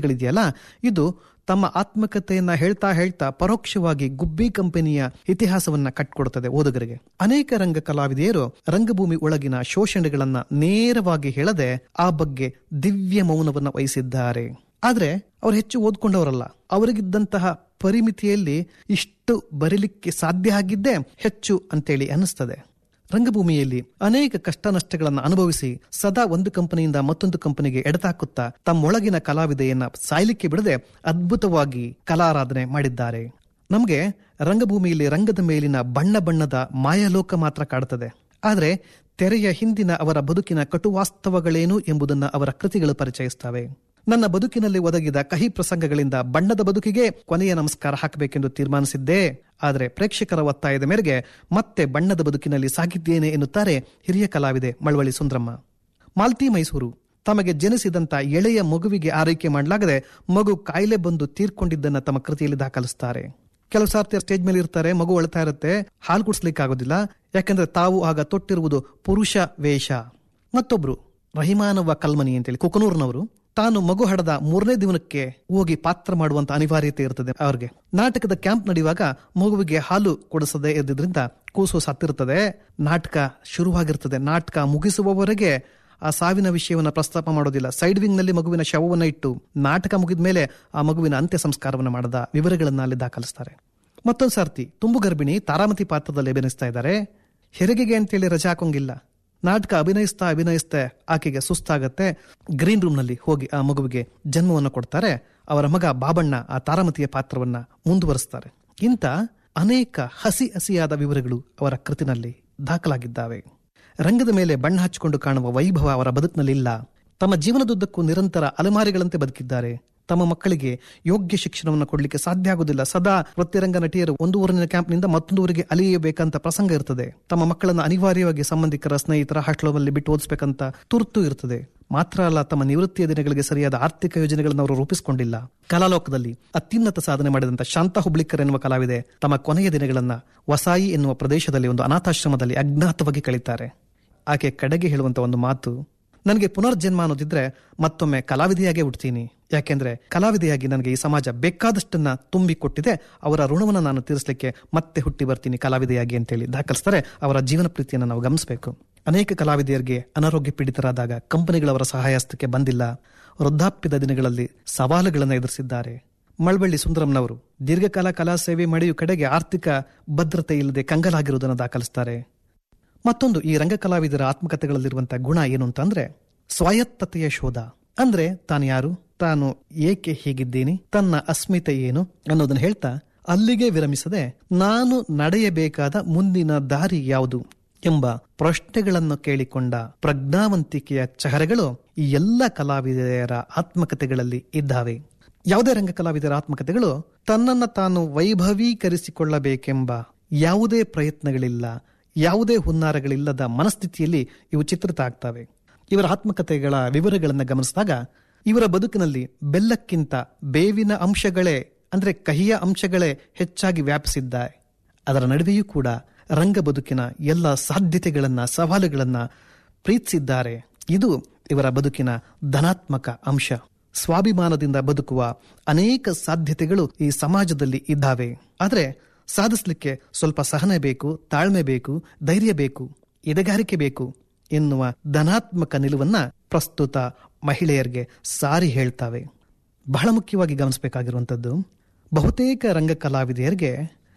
ಕೃತಿಗಳಿದೆಯಲ್ಲ ಇದು ತಮ್ಮ ಆತ್ಮಕತೆಯನ್ನ ಹೇಳ್ತಾ ಹೇಳ್ತಾ ಪರೋಕ್ಷವಾಗಿ ಗುಬ್ಬಿ ಕಂಪನಿಯ ಇತಿಹಾಸವನ್ನ ಕಟ್ಕೊಡುತ್ತದೆ ಓದುಗರಿಗೆ ಅನೇಕ ರಂಗ ಕಲಾವಿದೆಯರು ರಂಗಭೂಮಿ ಒಳಗಿನ ಶೋಷಣೆಗಳನ್ನ ನೇರವಾಗಿ ಹೇಳದೆ ಆ ಬಗ್ಗೆ ದಿವ್ಯ ಮೌನವನ್ನ ವಹಿಸಿದ್ದಾರೆ ಆದ್ರೆ ಅವ್ರು ಹೆಚ್ಚು ಓದ್ಕೊಂಡವರಲ್ಲ ಅವರಿಗಿದ್ದಂತಹ ಪರಿಮಿತಿಯಲ್ಲಿ ಇಷ್ಟು ಬರೀಲಿಕ್ಕೆ ಸಾಧ್ಯ ಆಗಿದ್ದೇ ಹೆಚ್ಚು ಅಂತೇಳಿ ಅನಿಸ್ತದೆ ರಂಗಭೂಮಿಯಲ್ಲಿ ಅನೇಕ ಕಷ್ಟ ನಷ್ಟಗಳನ್ನು ಅನುಭವಿಸಿ ಸದಾ ಒಂದು ಕಂಪನಿಯಿಂದ ಮತ್ತೊಂದು ಕಂಪನಿಗೆ ಎಡತಾಕುತ್ತಾ ತಮ್ಮೊಳಗಿನ ಕಲಾವಿದೆಯನ್ನ ಸಾಯ್ಲಿಕ್ಕೆ ಬಿಡದೆ ಅದ್ಭುತವಾಗಿ ಕಲಾರಾಧನೆ ಮಾಡಿದ್ದಾರೆ ನಮಗೆ ರಂಗಭೂಮಿಯಲ್ಲಿ ರಂಗದ ಮೇಲಿನ ಬಣ್ಣ ಬಣ್ಣದ ಮಾಯಲೋಕ ಮಾತ್ರ ಕಾಡುತ್ತದೆ ಆದರೆ ತೆರೆಯ ಹಿಂದಿನ ಅವರ ಬದುಕಿನ ಕಟುವಾಸ್ತವಗಳೇನು ಎಂಬುದನ್ನು ಅವರ ಕೃತಿಗಳು ಪರಿಚಯಿಸ್ತವೆ ನನ್ನ ಬದುಕಿನಲ್ಲಿ ಒದಗಿದ ಕಹಿ ಪ್ರಸಂಗಗಳಿಂದ ಬಣ್ಣದ ಬದುಕಿಗೆ ಕೊನೆಯ ನಮಸ್ಕಾರ ಹಾಕಬೇಕೆಂದು ತೀರ್ಮಾನಿಸಿದ್ದೆ ಆದರೆ ಪ್ರೇಕ್ಷಕರ ಒತ್ತಾಯದ ಮೇರೆಗೆ ಮತ್ತೆ ಬಣ್ಣದ ಬದುಕಿನಲ್ಲಿ ಸಾಗಿದ್ದೇನೆ ಎನ್ನುತ್ತಾರೆ ಹಿರಿಯ ಕಲಾವಿದೆ ಮಳವಳ್ಳಿ ಸುಂದ್ರಮ್ಮ ಮಾಲ್ತಿ ಮೈಸೂರು ತಮಗೆ ಜನಿಸಿದಂತ ಎಳೆಯ ಮಗುವಿಗೆ ಆರೈಕೆ ಮಾಡಲಾಗದೆ ಮಗು ಕಾಯಿಲೆ ಬಂದು ತೀರ್ಕೊಂಡಿದ್ದನ್ನ ತಮ್ಮ ಕೃತಿಯಲ್ಲಿ ದಾಖಲಿಸುತ್ತಾರೆ ಕೆಲವು ಸಾರ್ತಿ ಸ್ಟೇಜ್ ಮೇಲೆ ಇರ್ತಾರೆ ಮಗು ಅಳ್ತಾ ಇರುತ್ತೆ ಹಾಲು ಕುಡಿಸ್ಲಿಕ್ಕೆ ಆಗೋದಿಲ್ಲ ಯಾಕಂದ್ರೆ ತಾವು ಆಗ ತೊಟ್ಟಿರುವುದು ಪುರುಷ ವೇಷ ಮತ್ತೊಬ್ರು ರಹಿಮಾನವ್ವ ಕಲ್ಮನಿ ಅಂತೇಳಿ ಕುಕನೂರ್ನವರು ತಾನು ಮಗು ಹಡದ ಮೂರನೇ ದಿನಕ್ಕೆ ಹೋಗಿ ಪಾತ್ರ ಮಾಡುವಂತ ಅನಿವಾರ್ಯತೆ ಇರ್ತದೆ ಅವರಿಗೆ ನಾಟಕದ ಕ್ಯಾಂಪ್ ನಡೆಯುವಾಗ ಮಗುವಿಗೆ ಹಾಲು ಕೊಡಿಸದೆ ಇದ್ದಿದ್ರಿಂದ ಕೂಸು ಸತ್ತಿರ್ತದೆ ನಾಟಕ ಶುರುವಾಗಿರ್ತದೆ ನಾಟಕ ಮುಗಿಸುವವರೆಗೆ ಆ ಸಾವಿನ ವಿಷಯವನ್ನ ಪ್ರಸ್ತಾಪ ಮಾಡೋದಿಲ್ಲ ಸೈಡ್ ವಿಂಗ್ ನಲ್ಲಿ ಮಗುವಿನ ಶವವನ್ನ ಇಟ್ಟು ನಾಟಕ ಮುಗಿದ ಮೇಲೆ ಆ ಮಗುವಿನ ಅಂತ್ಯ ಸಂಸ್ಕಾರವನ್ನು ಮಾಡದ ವಿವರಗಳನ್ನ ಅಲ್ಲಿ ದಾಖಲಿಸ್ತಾರೆ ಮತ್ತೊಂದು ಸರ್ತಿ ತುಂಬು ಗರ್ಭಿಣಿ ತಾರಾಮತಿ ಪಾತ್ರದಲ್ಲಿ ಅಭಿನಯಿಸ್ತಾ ಇದ್ದಾರೆ ಹೆರಿಗೆಗೆ ಅಂತೇಳಿ ರಜೆ ಹಾಕೋಂಗಿಲ್ಲ ನಾಟಕ ಅಭಿನಯಿಸ್ತಾ ಅಭಿನಯಿಸ್ತಾ ಆಕೆಗೆ ಸುಸ್ತಾಗತ್ತೆ ಗ್ರೀನ್ ರೂಮ್ ನಲ್ಲಿ ಹೋಗಿ ಆ ಮಗುವಿಗೆ ಜನ್ಮವನ್ನು ಕೊಡ್ತಾರೆ ಅವರ ಮಗ ಬಾಬಣ್ಣ ಆ ತಾರಾಮತಿಯ ಪಾತ್ರವನ್ನ ಮುಂದುವರಿಸ್ತಾರೆ ಇಂಥ ಅನೇಕ ಹಸಿ ಹಸಿಯಾದ ವಿವರಗಳು ಅವರ ಕೃತಿನಲ್ಲಿ ದಾಖಲಾಗಿದ್ದಾವೆ ರಂಗದ ಮೇಲೆ ಬಣ್ಣ ಹಚ್ಚಿಕೊಂಡು ಕಾಣುವ ವೈಭವ ಅವರ ಬದುಕಿನಲ್ಲಿಲ್ಲ ತಮ್ಮ ಜೀವನದುದ್ದಕ್ಕೂ ನಿರಂತರ ಅಲೆಮಾರಿಗಳಂತೆ ಬದುಕಿದ್ದಾರೆ ತಮ್ಮ ಮಕ್ಕಳಿಗೆ ಯೋಗ್ಯ ಶಿಕ್ಷಣವನ್ನು ಕೊಡಲಿಕ್ಕೆ ಸಾಧ್ಯ ಆಗುವುದಿಲ್ಲ ಸದಾ ವೃತ್ತಿರಂಗ ನಟಿಯರು ಒಂದು ಊರಿನ ಕ್ಯಾಂಪ್ನಿಂದ ಮತ್ತೊಂದು ಊರಿಗೆ ಅಲಿಯಬೇಕಂತ ಪ್ರಸಂಗ ಇರ್ತದೆ ತಮ್ಮ ಮಕ್ಕಳನ್ನು ಅನಿವಾರ್ಯವಾಗಿ ಸಂಬಂಧಿಕರ ಸ್ನೇಹಿತರ ಹಾಸ್ಟೆಲ್ನಲ್ಲಿ ಬಿಟ್ಟು ಓದಿಸಬೇಕಂತ ತುರ್ತು ಇರ್ತದೆ ಮಾತ್ರ ಅಲ್ಲ ತಮ್ಮ ನಿವೃತ್ತಿಯ ದಿನಗಳಿಗೆ ಸರಿಯಾದ ಆರ್ಥಿಕ ಯೋಜನೆಗಳನ್ನು ಅವರು ರೂಪಿಸಿಕೊಂಡಿಲ್ಲ ಕಲಾಲೋಕದಲ್ಲಿ ಅತ್ಯುನ್ನತ ಸಾಧನೆ ಮಾಡಿದಂತ ಶಾಂತ ಹುಬ್ಳಿಕರ್ ಎನ್ನುವ ಕಲಾವಿದೆ ತಮ್ಮ ಕೊನೆಯ ದಿನಗಳನ್ನ ವಸಾಯಿ ಎನ್ನುವ ಪ್ರದೇಶದಲ್ಲಿ ಒಂದು ಅನಾಥಾಶ್ರಮದಲ್ಲಿ ಅಜ್ಞಾತವಾಗಿ ಕಳೀತಾರೆ ಆಕೆ ಕಡೆಗೆ ಹೇಳುವಂತ ಒಂದು ಮಾತು ನನಗೆ ಪುನರ್ಜನ್ಮ ಅನ್ನೋದಿದ್ರೆ ಮತ್ತೊಮ್ಮೆ ಕಲಾವಿದೆಯಾಗೇ ಹುಡ್ತೀನಿ ಯಾಕೆಂದ್ರೆ ಕಲಾವಿದೆಯಾಗಿ ನನಗೆ ಈ ಸಮಾಜ ಬೇಕಾದಷ್ಟನ್ನ ತುಂಬಿ ಕೊಟ್ಟಿದೆ ಅವರ ಋಣವನ್ನು ನಾನು ತೀರಿಸಲಿಕ್ಕೆ ಮತ್ತೆ ಹುಟ್ಟಿ ಬರ್ತೀನಿ ಕಲಾವಿದೆಯಾಗಿ ಅಂತೇಳಿ ದಾಖಲಿಸ್ತಾರೆ ಅವರ ಜೀವನ ಪ್ರೀತಿಯನ್ನು ನಾವು ಗಮನಿಸಬೇಕು ಅನೇಕ ಕಲಾವಿದೆಯರಿಗೆ ಅನಾರೋಗ್ಯ ಪೀಡಿತರಾದಾಗ ಕಂಪನಿಗಳವರ ಸಹಾಯಸ್ತಕ್ಕೆ ಬಂದಿಲ್ಲ ವೃದ್ಧಾಪ್ಯದ ದಿನಗಳಲ್ಲಿ ಸವಾಲುಗಳನ್ನು ಎದುರಿಸಿದ್ದಾರೆ ಮಳವಳ್ಳಿ ಸುಂದರಂನವರು ದೀರ್ಘಕಾಲ ಕಲಾ ಸೇವೆ ಮಾಡಿಯೂ ಕಡೆಗೆ ಆರ್ಥಿಕ ಭದ್ರತೆ ಇಲ್ಲದೆ ಕಂಗಲಾಗಿರುವುದನ್ನು ದಾಖಲಿಸ್ತಾರೆ ಮತ್ತೊಂದು ಈ ರಂಗ ಕಲಾವಿದರ ಆತ್ಮಕಥೆಗಳಲ್ಲಿರುವಂತಹ ಗುಣ ಏನು ಅಂತಂದ್ರೆ ಸ್ವಾಯತ್ತತೆಯ ಶೋಧ ಅಂದ್ರೆ ತಾನು ಯಾರು ತಾನು ಏಕೆ ಹೀಗಿದ್ದೀನಿ ತನ್ನ ಅಸ್ಮಿತೆ ಏನು ಅನ್ನೋದನ್ನ ಹೇಳ್ತಾ ಅಲ್ಲಿಗೆ ವಿರಮಿಸದೆ ನಾನು ನಡೆಯಬೇಕಾದ ಮುಂದಿನ ದಾರಿ ಯಾವುದು ಎಂಬ ಪ್ರಶ್ನೆಗಳನ್ನು ಕೇಳಿಕೊಂಡ ಪ್ರಜ್ಞಾವಂತಿಕೆಯ ಚಹರೆಗಳು ಈ ಎಲ್ಲ ಕಲಾವಿದೆಯರ ಆತ್ಮಕಥೆಗಳಲ್ಲಿ ಇದ್ದಾವೆ ಯಾವುದೇ ರಂಗ ಕಲಾವಿದರ ಆತ್ಮಕಥೆಗಳು ತನ್ನನ್ನು ತಾನು ವೈಭವೀಕರಿಸಿಕೊಳ್ಳಬೇಕೆಂಬ ಯಾವುದೇ ಪ್ರಯತ್ನಗಳಿಲ್ಲ ಯಾವುದೇ ಹುನ್ನಾರಗಳಿಲ್ಲದ ಮನಸ್ಥಿತಿಯಲ್ಲಿ ಇವು ಚಿತ್ರಿತ ಆಗ್ತವೆ ಇವರ ಆತ್ಮಕಥೆಗಳ ವಿವರಗಳನ್ನು ಗಮನಿಸಿದಾಗ ಇವರ ಬದುಕಿನಲ್ಲಿ ಬೆಲ್ಲಕ್ಕಿಂತ ಬೇವಿನ ಅಂಶಗಳೇ ಅಂದ್ರೆ ಕಹಿಯ ಅಂಶಗಳೇ ಹೆಚ್ಚಾಗಿ ವ್ಯಾಪಿಸಿದ್ದಾರೆ ಅದರ ನಡುವೆಯೂ ಕೂಡ ರಂಗ ಬದುಕಿನ ಎಲ್ಲ ಸಾಧ್ಯತೆಗಳನ್ನ ಸವಾಲುಗಳನ್ನ ಪ್ರೀತಿಸಿದ್ದಾರೆ ಇದು ಇವರ ಬದುಕಿನ ಧನಾತ್ಮಕ ಅಂಶ ಸ್ವಾಭಿಮಾನದಿಂದ ಬದುಕುವ ಅನೇಕ ಸಾಧ್ಯತೆಗಳು ಈ ಸಮಾಜದಲ್ಲಿ ಇದ್ದಾವೆ ಆದರೆ ಸಾಧಿಸಲಿಕ್ಕೆ ಸ್ವಲ್ಪ ಸಹನೆ ಬೇಕು ತಾಳ್ಮೆ ಬೇಕು ಧೈರ್ಯ ಬೇಕು ಎದೆಗಾರಿಕೆ ಬೇಕು ಎನ್ನುವ ಧನಾತ್ಮಕ ನಿಲುವನ್ನ ಪ್ರಸ್ತುತ ಮಹಿಳೆಯರಿಗೆ ಸಾರಿ ಹೇಳ್ತಾವೆ ಬಹಳ ಮುಖ್ಯವಾಗಿ ಗಮನಿಸಬೇಕಾಗಿರುವಂಥದ್ದು ಬಹುತೇಕ ರಂಗ ಕಲಾವಿದೆಯರಿಗೆ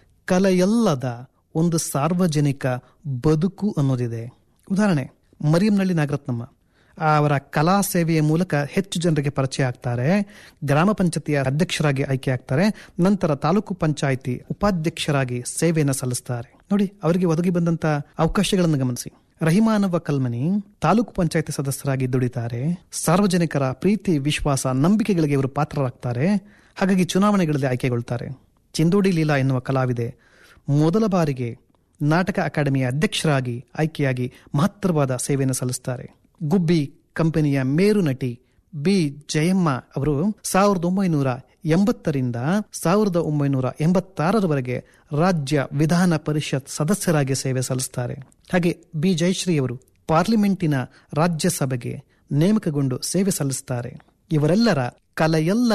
ಕಲೆಯಲ್ಲದ ಒಂದು ಸಾರ್ವಜನಿಕ ಬದುಕು ಅನ್ನೋದಿದೆ ಉದಾಹರಣೆ ಮರಿಯಂನಳ್ಳಿ ನಾಗರತ್ನಮ್ಮ ಅವರ ಕಲಾ ಸೇವೆಯ ಮೂಲಕ ಹೆಚ್ಚು ಜನರಿಗೆ ಪರಿಚಯ ಆಗ್ತಾರೆ ಗ್ರಾಮ ಪಂಚಾಯತಿಯ ಅಧ್ಯಕ್ಷರಾಗಿ ಆಯ್ಕೆ ಆಗ್ತಾರೆ ನಂತರ ತಾಲೂಕು ಪಂಚಾಯಿತಿ ಉಪಾಧ್ಯಕ್ಷರಾಗಿ ಸೇವೆಯನ್ನು ಸಲ್ಲಿಸ್ತಾರೆ ನೋಡಿ ಅವರಿಗೆ ಒದಗಿ ಬಂದಂತ ಅವಕಾಶಗಳನ್ನು ಗಮನಿಸಿ ರಹಿಮಾನವ ಕಲ್ಮನಿ ತಾಲೂಕು ಪಂಚಾಯತಿ ಸದಸ್ಯರಾಗಿ ದುಡಿತಾರೆ ಸಾರ್ವಜನಿಕರ ಪ್ರೀತಿ ವಿಶ್ವಾಸ ನಂಬಿಕೆಗಳಿಗೆ ಇವರು ಪಾತ್ರರಾಗ್ತಾರೆ ಹಾಗಾಗಿ ಚುನಾವಣೆಗಳಲ್ಲಿ ಆಯ್ಕೆಗೊಳ್ತಾರೆ ಚಿಂದೋಡಿ ಲೀಲಾ ಎನ್ನುವ ಕಲಾವಿದೆ ಮೊದಲ ಬಾರಿಗೆ ನಾಟಕ ಅಕಾಡೆಮಿಯ ಅಧ್ಯಕ್ಷರಾಗಿ ಆಯ್ಕೆಯಾಗಿ ಮಹತ್ತರವಾದ ಸೇವೆಯನ್ನು ಸಲ್ಲಿಸ್ತಾರೆ ಗುಬ್ಬಿ ಕಂಪನಿಯ ಮೇರು ನಟಿ ಬಿ ಜಯಮ್ಮ ಅವರು ಸಾವಿರದ ಒಂಬೈನೂರ ಎಂಬತ್ತರಿಂದ ಸಾವಿರದ ಒಂಬೈನೂರ ಎಂಬತ್ತಾರರವರೆಗೆ ರಾಜ್ಯ ವಿಧಾನ ಪರಿಷತ್ ಸದಸ್ಯರಾಗಿ ಸೇವೆ ಸಲ್ಲಿಸ್ತಾರೆ ಹಾಗೆ ಬಿ ಜಯಶ್ರೀ ಅವರು ಪಾರ್ಲಿಮೆಂಟಿನ ರಾಜ್ಯಸಭೆಗೆ ನೇಮಕಗೊಂಡು ಸೇವೆ ಸಲ್ಲಿಸುತ್ತಾರೆ ಇವರೆಲ್ಲರ ಕಲೆಯಲ್ಲ